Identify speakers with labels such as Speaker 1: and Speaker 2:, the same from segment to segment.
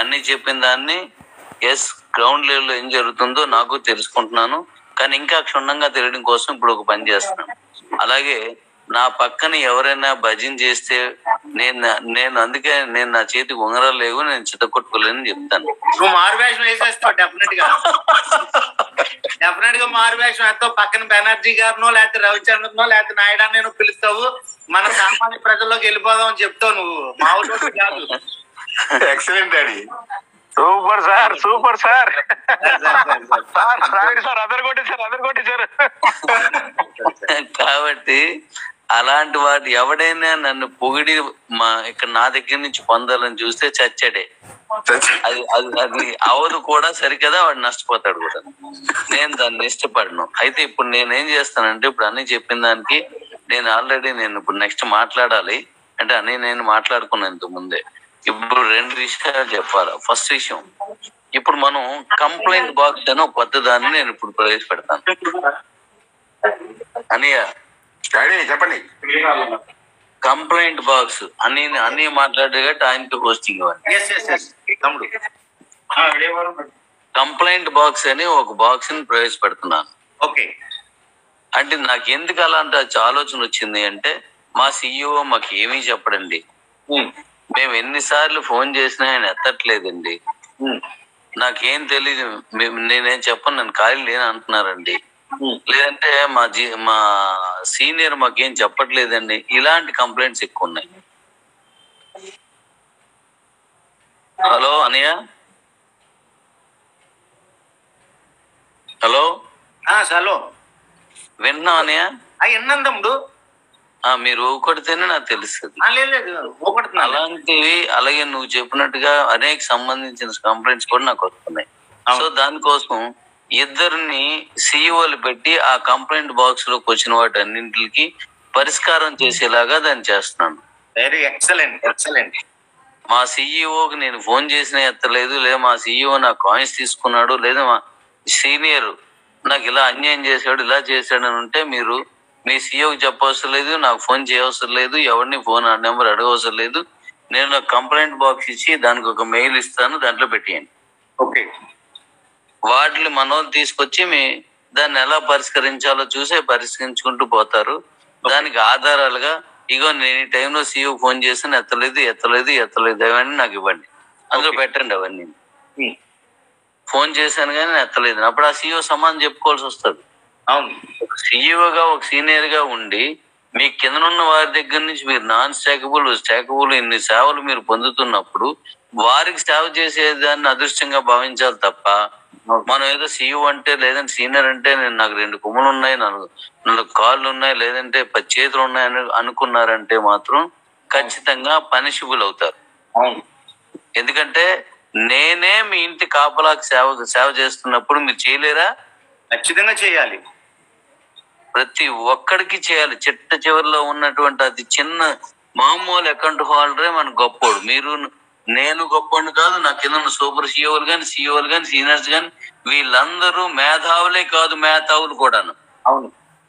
Speaker 1: అన్ని చెప్పిన దాన్ని ఎస్ గ్రౌండ్ లెవెల్లో ఏం జరుగుతుందో నాకు తెలుసుకుంటున్నాను కానీ ఇంకా క్షుణ్ణంగా తెలియడం కోసం ఇప్పుడు ఒక పని చేస్తున్నాను అలాగే నా పక్కన ఎవరైనా భజన చేస్తే నేను నేను అందుకే నేను నా చేతికి ఉంగరాలు లేవు నేను చిత్తకొట్టుకోలేని చెప్తాను
Speaker 2: నువ్వు మారు వేషం వేసేస్తావు డెఫినెట్ గా డెఫినెట్ గా మారు వేషం వేస్తావు పక్కన బెనర్జీ గారినో లేకపోతే రవిచంద్రనో లేకపోతే నాయుడు నేను పిలుస్తావు మన సామాన్య ప్రజల్లోకి వెళ్ళిపోదాం అని చెప్తావు నువ్వు మా ఊళ్ళో కాదు
Speaker 3: excellent daddy
Speaker 4: super sir super sir
Speaker 2: సరే, సరే, సరే.
Speaker 4: సార్ రాయుడు సార్ అదర్ కొట్టేశారు అదర్ కొట్టేశారు
Speaker 1: కాబట్టి అలాంటి వాడు ఎవడైనా నన్ను పొగిడి మా ఇక్కడ నా దగ్గర నుంచి పొందాలని చూస్తే చచ్చడే అది అది అది అవదు కూడా సరికదా వాడు నష్టపోతాడు కూడా నేను దాన్ని ఇష్టపడను అయితే ఇప్పుడు నేను ఏం చేస్తానంటే ఇప్పుడు అన్ని చెప్పిన దానికి నేను ఆల్రెడీ నేను ఇప్పుడు నెక్స్ట్ మాట్లాడాలి అంటే అన్ని నేను మాట్లాడుకున్నాను ఇంతకు ముందే ఇప్పుడు రెండు విషయాలు చెప్పాలి ఫస్ట్ విషయం ఇప్పుడు మనం కంప్లైంట్ బాక్స్ అని ఒక కొత్త దాన్ని నేను ఇప్పుడు ప్రవేశపెడతాను అనియా
Speaker 3: డాడీ చెప్పండి
Speaker 1: కంప్లైంట్ బాక్స్ అన్ని అన్ని మాట్లాడేగా ఆయనకి హోస్టింగ్ ఇవ్వండి
Speaker 2: ఎస్ ఎస్ ఎస్ తమ్ముడు
Speaker 1: కంప్లైంట్ బాక్స్ అని ఒక బాక్స్ ని ప్రవేశపెడుతున్నాను
Speaker 2: ఓకే
Speaker 1: అంటే నాకు ఎందుకు అలాంటి ఆలోచన వచ్చింది అంటే మా సీఈఓ మాకు ఏమీ చెప్పడండి మేము ఎన్నిసార్లు ఫోన్ చేసినా ఆయన ఎత్తట్లేదండి నాకేం తెలియదు మేము నేనేం చెప్పను నన్ను ఖాళీ లేని అంటున్నారండి లేదంటే మా జీ మా సీనియర్ మాకేం చెప్పట్లేదండి ఇలాంటి కంప్లైంట్స్ ఎక్కువ ఉన్నాయి హలో అనయ్య హలో
Speaker 2: హలో
Speaker 1: విన్నా అనయ్య
Speaker 2: ఆ విన్నాను తమ్ముడు
Speaker 1: ఆ, మీరు ఊకొడితేనే నాకు తెలుస్తుంది
Speaker 2: ఆ, లేదు లేదు ఊపడుతున్నా
Speaker 1: అలాంటివి అలాగే నువ్వు చెప్పినట్టుగా అనేక సంబంధించిన కంప్లైంట్స్ కూడా నాకు వస్తున్నాయి
Speaker 2: అవును.
Speaker 1: సో దానికోసం ఇద్దరిని సీఈఓలు పెట్టి ఆ కంప్లైంట్ బాక్స్ లోకి వచ్చిన వాటి అన్నింటికి పరిష్కారం చేసేలాగా దాన్ని చేస్తున్నాను
Speaker 2: వెరీ ఎక్సలెంట్ ఎక్సలెంట్
Speaker 1: మా సీఈఓకి నేను ఫోన్ చేసినా ఎత్తలేదు లేదా మా సీఈఓ నా కాయిన్స్ తీసుకున్నాడు లేదా మా సీనియర్ నాకు ఇలా అన్యాయం చేశాడు ఇలా చేశాడు అని ఉంటే మీరు మీ సీఈఓకి చెప్పవసరం లేదు నాకు ఫోన్ చేయవసరం లేదు ఎవరిని ఫోన్ ఆ నెంబర్ అడగవసరం లేదు నేను నాకు కంప్లైంట్ బాక్స్ ఇచ్చి దానికి ఒక మెయిల్ ఇస్తాను దాంట్లో పెట్టేయండి
Speaker 2: ఓకే
Speaker 1: వాటిని మనోళ్ళు తీసుకొచ్చి మీ దాన్ని ఎలా పరిష్కరించాలో చూసే పరిష్కరించుకుంటూ పోతారు దానికి ఆధారాలుగా ఇగో నేను ఈ టైంలో సీఈఓ ఫోన్ చేసిన ఎత్తలేదు ఎత్తలేదు ఎత్తలేదు అవన్నీ నాకు ఇవ్వండి అందులో పెట్టండి అవన్నీ ఫోన్ చేశాను కానీ నేను ఎత్తలేదు అప్పుడు ఆ సీఈఓ సమానం చెప్పుకోవాల్సి వస్తుంది
Speaker 2: అవును
Speaker 1: ఒక సీఈఓగా ఒక సీనియర్ గా ఉండి మీ కిందనున్న వారి దగ్గర నుంచి మీరు నాన్ స్టాకబుల్ స్టాకబుల్ ఇన్ని సేవలు మీరు పొందుతున్నప్పుడు వారికి సేవ చేసేదాన్ని అదృష్టంగా భావించాలి తప్ప మనం ఏదో సీఈఓ అంటే లేదంటే సీనియర్ అంటే నేను నాకు రెండు కొమ్ములు ఉన్నాయి నాలుగు నాలుగు కాళ్ళు ఉన్నాయి లేదంటే పది చేతులు ఉన్నాయి అని అనుకున్నారంటే మాత్రం ఖచ్చితంగా పనిషబుల్ అవుతారు
Speaker 2: అవును
Speaker 1: ఎందుకంటే నేనే మీ ఇంటి కాపలాకి సేవ సేవ చేస్తున్నప్పుడు మీరు చేయలేరా
Speaker 2: ఖచ్చితంగా చేయాలి
Speaker 1: ప్రతి ఒక్కడికి చేయాలి చిట్ట చివరిలో ఉన్నటువంటి అది చిన్న మామూలు అకౌంట్ హోల్డరే మన గొప్పోడు మీరు నేను గొప్పోడు కాదు నా కింద ఉన్న సూపర్ సీఓలు కానీ సీఓలు కానీ సీనియర్స్ కానీ వీళ్ళందరూ మేధావులే కాదు మేధావులు కూడాను
Speaker 2: అవును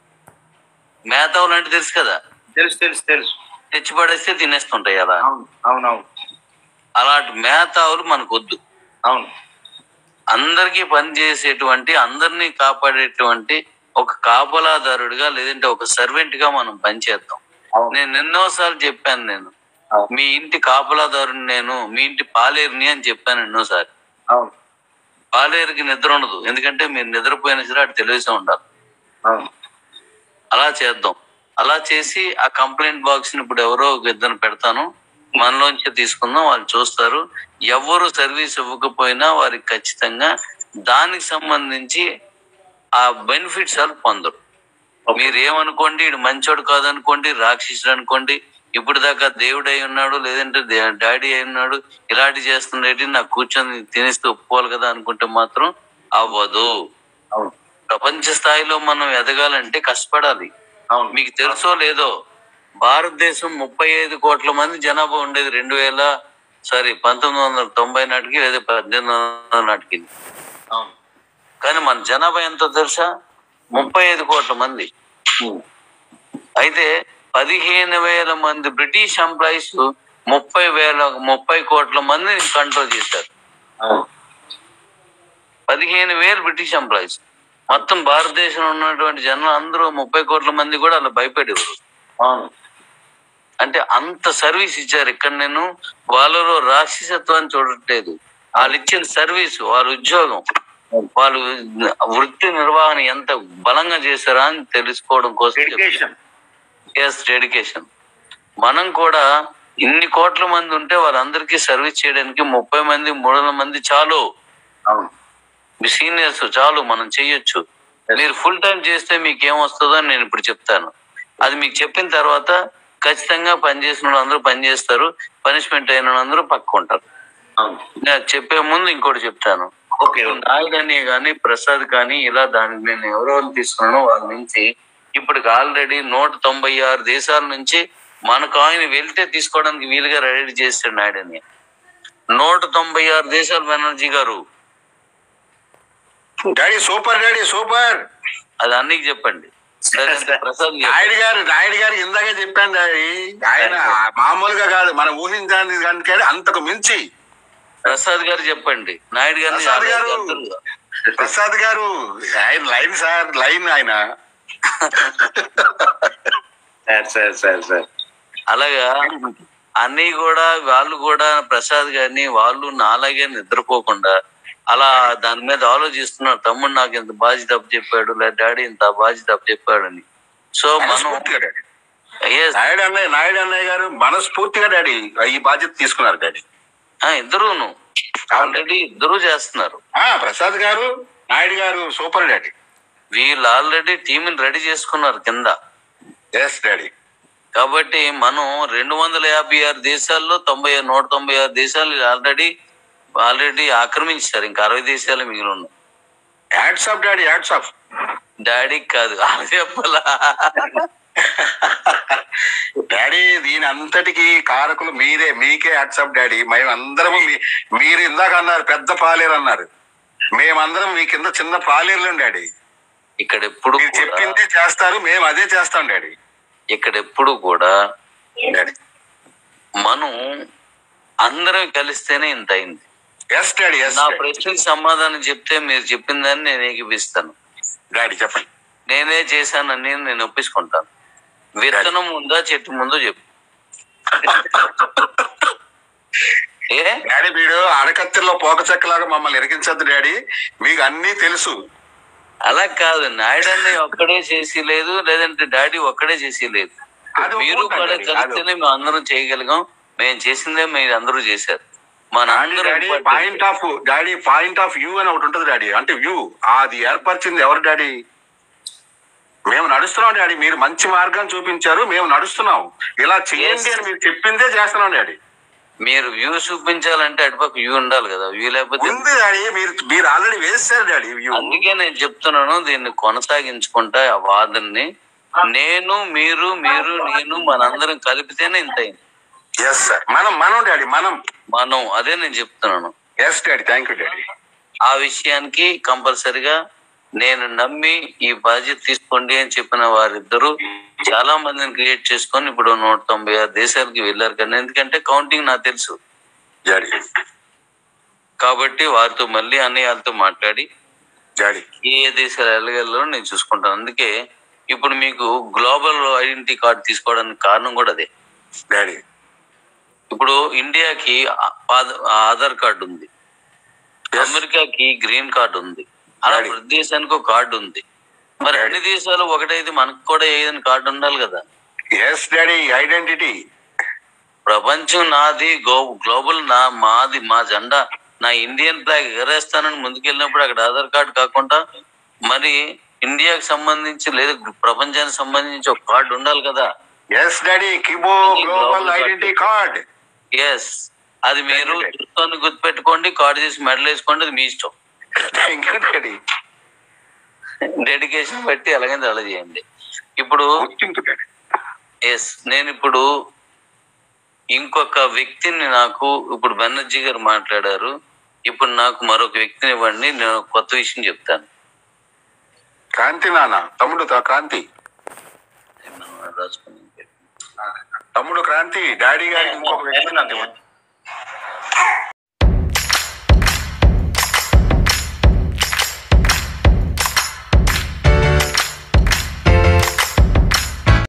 Speaker 1: మేధావులు అంటే తెలుసు కదా
Speaker 2: తెలుసు తెలుసు తెలుసు
Speaker 1: తెచ్చి పడేస్తే తినేస్తుంటాయి కదా
Speaker 2: అవును అవును అవును
Speaker 1: అలాంటి మేధావులు మనకు వద్దు
Speaker 2: అవును
Speaker 1: అందరికీ పనిచేసేటువంటి అందరినీ కాపాడేటువంటి ఒక కాపలాదారుడిగా లేదంటే ఒక సర్వెంట్ గా మనం పనిచేద్దాం
Speaker 2: అవును
Speaker 1: నేను ఎన్నోసార్లు చెప్పాను నేను
Speaker 2: అవును
Speaker 1: మీ ఇంటి కాపలాదారుని నేను మీ ఇంటి పాలేరుని అని చెప్పాను ఎన్నోసారి
Speaker 2: అవును
Speaker 1: పాలేరుకి నిద్ర ఉండదు ఎందుకంటే మీరు నిద్రపోయిన సరే అటు తెలిసే ఉండాలి
Speaker 2: అవును
Speaker 1: అలా చేద్దాం అలా చేసి ఆ కంప్లైంట్ బాక్స్ ని ఇప్పుడు ఎవరో ఒక ఇద్దరు పెడతాను మనలోంచి తీసుకుందాం వాళ్ళు చూస్తారు ఎవరు సర్వీస్ ఇవ్వకపోయినా వారికి ఖచ్చితంగా దానికి సంబంధించి ఆ బెనిఫిట్స్ వాళ్ళు పొందరు మీరు ఏమనుకోండి ఇడు మంచోడు కాదనుకోండి రాక్షసుడు అనుకోండి ఇప్పుడు దాకా దేవుడు అయి ఉన్నాడు లేదంటే దే- డాడీ అయి ఉన్నాడు ఇలాంటి చేస్తుండేటి నాకు కూర్చొని తినేస్తూ ఒప్పుకోవాలి కదా అనుకుంటే మాత్రం అవ్వదు
Speaker 2: అవును
Speaker 1: ప్రపంచ స్థాయిలో మనం ఎదగాలంటే కష్టపడాలి
Speaker 2: అవును
Speaker 1: మీకు తెలుసో లేదో భారతదేశం ముప్పై ఐదు కోట్ల మంది జనాభా ఉండేది రెండు వేల సారీ పంతొమ్మిది వందల తొంభై నాటికి లేదా పద్దెనిమిది వందల నాటికి
Speaker 2: అవును
Speaker 1: కానీ మన జనాభా ఎంతో తెలుసా ముప్పై ఐదు కోట్ల మంది అయితే పదిహేను వేల మంది బ్రిటిష్ ఎంప్లాయీస్ ముప్పై వేల ముప్పై కోట్ల మందిని కంట్రోల్ చేశారు
Speaker 2: అవును
Speaker 1: పదిహేను వేలు బ్రిటిష్ ఎంప్లాయీస్ మొత్తం భారతదేశంలో ఉన్నటువంటి జనం అందరూ ముప్పై కోట్ల మంది కూడా అలా భయపడేవారు
Speaker 2: అవును
Speaker 1: అంటే అంత సర్వీస్ ఇచ్చారు ఇక్కడ నేను వాళ్ళలో రాక్షసత్వాన్ని చూడట్లేదు వాళ్ళు ఇచ్చిన సర్వీస్ వాళ్ళ ఉద్యోగం వాళ్ళు వృత్తి నిర్వహణ ఎంత బలంగా చేశారా అని తెలుసుకోవడం కోసం
Speaker 2: డెడికేషన్
Speaker 1: ఎస్ డెడికేషన్ మనం కూడా ఇన్ని కోట్ల మంది ఉంటే వాళ్ళందరికీ సర్వీస్ చేయడానికి ముప్పై మంది మూడు వందల మంది చాలు
Speaker 2: అవును
Speaker 1: మీ సీనియర్స్ చాలు మనం చెయ్యొచ్చు మీరు ఫుల్ టైం చేస్తే మీకు ఏం వస్తుందో అని నేను ఇప్పుడు చెప్తాను అది మీకు చెప్పిన తర్వాత ఖచ్చితంగా పనిచేసిన వాళ్ళు అందరూ పని చేస్తారు పనిష్మెంట్ అయిన వాళ్ళందరూ పక్క ఉంటారు
Speaker 2: అవును
Speaker 1: నేను చెప్పే ముందు ఇంకోటి చెప్తాను
Speaker 2: ఓకే
Speaker 1: నాయుడని కానీ ప్రసాద్ కానీ ఇలా దానికి నేను ఎవరెవరు తీసుకున్నానో వాళ్ళ నుంచి ఇప్పటికి ఆల్రెడీ నూట తొంభై ఆరు దేశాల నుంచి మనకు ఆయన వెళ్తే తీసుకోవడానికి వీలుగా రెడీ చేస్తాడు నాయుడని నూట తొంభై ఆరు దేశాల బెనర్జీ గారు
Speaker 3: డాడీ సూపర్ డాడీ సూపర్
Speaker 1: అది అన్నికి చెప్పండి లేదంటే ప్రసాద్ చెప్పండి.
Speaker 3: నాయుడు గారు నాయుడు గారు ఇందాకే చెప్పాను డాడీ ఆయన మామూలుగా కాదు మనం ఊహించడానికి దానికంటే అంతకు మించి
Speaker 1: ప్రసాద్ గారు చెప్పండి నాయుడు గారిని
Speaker 3: ప్రసాద్ గారు.
Speaker 1: అందరూ-
Speaker 3: ప్రసాద్ గారు ఆయన లైన్ సార్ లైన్ ఆయన
Speaker 2: సార్ సార్ సార్ సార్
Speaker 1: అలాగా అన్ని కూడా వాళ్ళు కూడా ప్రసాద్ గారిని వాళ్ళు నాలాగే నిద్రపోకుండా అలా దాని మీద ఆలోచిస్తున్నారు తమ్ముడు నాకు ఇంత బాధ్యత అప్పు చెప్పాడు లేదా డాడీ ఇంత బాధ్యత అప్పు చెప్పాడని సో మనం
Speaker 3: మనస్ఫూర్తిగా డాడీ
Speaker 1: yes,
Speaker 3: నాయుడు అన్నయ్య నాయుడు అన్నయ్య గారు మనస్ఫూర్తిగా డాడీ ఈ బాధ్యత తీసుకున్నారు డాడీ
Speaker 1: ఆ, ఇద్దరూను ఆల్రెడీ ఇద్దరు చేస్తున్నారు
Speaker 3: ఆ ప్రసాద్ గారు నాయుడు గారు సూపర్ డాడీ
Speaker 1: వీళ్ళు ఆల్రెడీ టీంని రెడీ చేసుకున్నారు కింద
Speaker 3: ఎస్ డాడీ
Speaker 1: కాబట్టి మనం రెండు వందల యాభై ఆరు దేశాల్లో తొంభై ఆరు నూట తొంభై ఆరు దేశాలు ఆల్రెడీ ఆల్రెడీ ఆక్రమించారు ఇంకా అరవై దేశాలు మిగిలి ఉన్నాయి
Speaker 3: ads of daddy ads of
Speaker 1: daddy కాదు అది చెప్పాలా
Speaker 3: డాడీ దీని అంతటికి కారకులు మీరే మీకే వాట్సాప్ డాడీ మేము అందరము మీ- మీరు ఇందాక అన్నారు పెద్ద పాలేరు అన్నారు మేమందరం మీ కింద చిన్న పాలేరులు డాడీ
Speaker 1: ఇక్కడ ఎప్పుడు
Speaker 3: మీరు
Speaker 1: కూడా
Speaker 3: చెప్పిందే చేస్తారు మేము అదే చేస్తాం డాడీ
Speaker 1: ఇక్కడ ఎప్పుడు కూడా
Speaker 3: డాడీ
Speaker 1: మనం అందరం కలిస్తేనే ఇంత అయింది
Speaker 3: ఎస్ డాడీ ఎస్
Speaker 1: నా ప్రశ్నకి సమాధానం చెప్తే మీరు చెప్పిన దాన్ని నేను ఏకిపిస్తాను
Speaker 3: డాడీ చెప్పండి
Speaker 1: నేనే చేశానని నేను ఒప్పించుకుంటాను విత్తనం ఉందా చెట్టు ముందో చెప్పు ఏ
Speaker 3: డాడీ వీడు అడకత్తిలో పోక చెక్కలాగా మమ్మల్ని ఎరిగించద్దు డాడీ మీకు అన్నీ తెలుసు
Speaker 1: అలా కాదు నాయుడు అన్నయ్య ఒక్కడే చేసి లేదు లేదంటే డాడీ ఒక్కడే చేసి లేదు
Speaker 3: అది
Speaker 1: మీరు
Speaker 3: ఒప్పుకుంటాను
Speaker 1: కూడా
Speaker 3: డాడీ,
Speaker 1: కలిస్తేనే మేము అందరం చేయగలిగాం మేము చేసిందే మీరు అందరూ చేశారు మన అందరం
Speaker 3: డాడీ
Speaker 1: పట్టింది.
Speaker 3: Point of daddy point of view అని ఒకటి ఉంటుంది డాడీ అంటే వ్యూ అది ఏర్పరిచింది ఎవరు డాడీ మేము నడుస్తున్నాం డాడీ మీరు మంచి మార్గం చూపించారు మేము నడుస్తున్నాం ఇలా చేయండి అని మీరు చెప్పిందే చేస్తున్నాం డాడీ
Speaker 1: మీరు వ్యూ చూపించాలంటే అటుపక్క వ్యూ ఉండాలి కదా వ్యూ లేకపోతే
Speaker 3: ఉంది డాడీ మీరు మీరు ఆల్రెడీ వేసారు డాడీ వ్యూ
Speaker 1: అందుకే నేను చెప్తున్నాను దీన్ని కొనసాగించుకుంటా ఆ వాదనని నేను మీరు మీరు నేను మనందరం కలిపితేనే ఇంత అయింది
Speaker 3: ఎస్ సార్ మనం మనం డాడీ మనం
Speaker 1: మనం అదే నేను చెప్తున్నాను
Speaker 3: yes daddy thank you daddy
Speaker 1: ఆ విషయానికి కంపల్సరిగా నేను నమ్మి ఈ బాధ్యత తీసుకోండి అని చెప్పిన వారిద్దరూ చాలా మందిని క్రియేట్ చేసుకొని ఇప్పుడు నూట తొంభై ఆరు దేశాలకి వెళ్ళారు కానీ ఎందుకంటే కౌంటింగ్ నాకు తెలుసు
Speaker 3: డాడీ
Speaker 1: కాబట్టి వారితో మళ్ళీ అన్నయ్యలతో మాట్లాడి
Speaker 3: డాడీ
Speaker 1: ఏ ఏ దేశాలు వెళ్ళగలలో నేను చూసుకుంటాను అందుకే ఇప్పుడు మీకు గ్లోబల్ ఐడెంటిటీ కార్డు తీసుకోవడానికి కారణం కూడా అదే
Speaker 3: డాడీ
Speaker 1: ఇప్పుడు ఇండియాకి ఆ- ఆధ- ఆధార్ కార్డు ఉంది
Speaker 3: Yes.
Speaker 1: అమెరికాకి గ్రీన్ కార్డు ఉంది అలా
Speaker 3: Daddy.
Speaker 1: ప్రతి దేశానికి ఒక కార్డు ఉంది మరి అన్ని దేశాలు ఒకటైతే మనకు కూడా ఏదైనా కార్డు ఉండాలి కదా
Speaker 3: ఎస్ డాడీ ఐడెంటిటీ
Speaker 1: ప్రపంచం నాది గో- గ్లోబల్ నా మాది మా జెండా నా ఇండియన్ ఫ్లాగ్ ఎగరేస్తానని ముందుకెళ్ళినప్పుడు అక్కడ ఆధార్ కార్డు కాకుండా మరి ఇండియాకి సంబంధించి లేదా ప్రపంచానికి సంబంధించి ఒక కార్డు ఉండాలి కదా
Speaker 3: ఎస్ డాడీ కిబో గ్లోబల్ ఐడెంటిటీ కార్డ్
Speaker 1: ఎస్ అది మీరు
Speaker 3: Thank you, Daddy.
Speaker 1: దృష్టిని గుర్తుపెట్టుకోండి కార్డు చేసి మెడల్ వేసుకోండి అది మీ ఇష్టం
Speaker 3: థ్యాంక్ యూ డాడీ
Speaker 1: డెడికేషన్ బట్టి ఎలాగైతే అలా చేయండి ఇప్పుడు
Speaker 3: గుర్తింపు డాడీ
Speaker 1: ఎస్ నేను ఇప్పుడు ఇంకొక వ్యక్తిని నాకు ఇప్పుడు బెనర్జీ గారు మాట్లాడారు ఇప్పుడు నాకు మరొక వ్యక్తిని ఇవ్వండి నేను ఒక కొత్త విషయం చెప్తాను
Speaker 3: క్రాంతి నాన్న తమ్ముడు తా- క్రాంతి
Speaker 1: రాసుకుని
Speaker 3: తమ్ముడు క్రాంతి డాడీ గారికి ఇంకొక వ్యక్తి నాకు ఇవ్వండి.